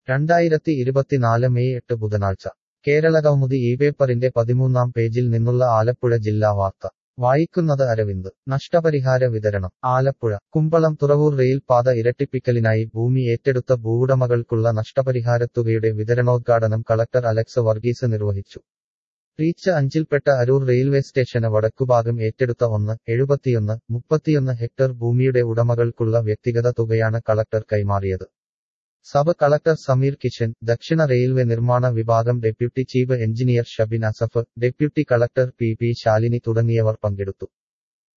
രണ്ടായിരത്തി ഇരുപത്തിനാല് മെയ് എട്ട് ബുധനാഴ്ച കേരളകൗമുദി ഈ പേപ്പറിന്റെ പതിമൂന്നാം പേജിൽ നിന്നുള്ള ആലപ്പുഴ ജില്ലാ വാർത്ത വായിക്കുന്നത് അരവിന്ദ് നഷ്ടപരിഹാര വിതരണം ആലപ്പുഴ കുമ്പളം തുറവൂർ റെയിൽപാത ഇരട്ടിപ്പിക്കലിനായി ഭൂമി ഏറ്റെടുത്ത ഭൂവുടമകൾക്കുള്ള നഷ്ടപരിഹാരത്തുകയുടെ വിതരണോദ്ഘാടനം കളക്ടർ അലക്സ് വർഗീസ് നിർവഹിച്ചു റീച്ച് അഞ്ചിൽപ്പെട്ട അരൂർ റെയിൽവേ സ്റ്റേഷന് വടക്കുഭാഗം ഏറ്റെടുത്ത ഒന്ന് എഴുപത്തിയൊന്ന് മുപ്പത്തിയൊന്ന് ഹെക്ടർ ഭൂമിയുടെ ഉടമകൾക്കുള്ള വ്യക്തിഗത തുകയാണ് കളക്ടർ കൈമാറിയത് സബ് കളക്ടർ സമീർ കിഷൻ ദക്ഷിണ റെയിൽവേ നിർമ്മാണ വിഭാഗം deputy chief engineer Shabin Asaf deputy collector P P Shalini തുടങ്ങിയവർ പങ്കെടുത്തു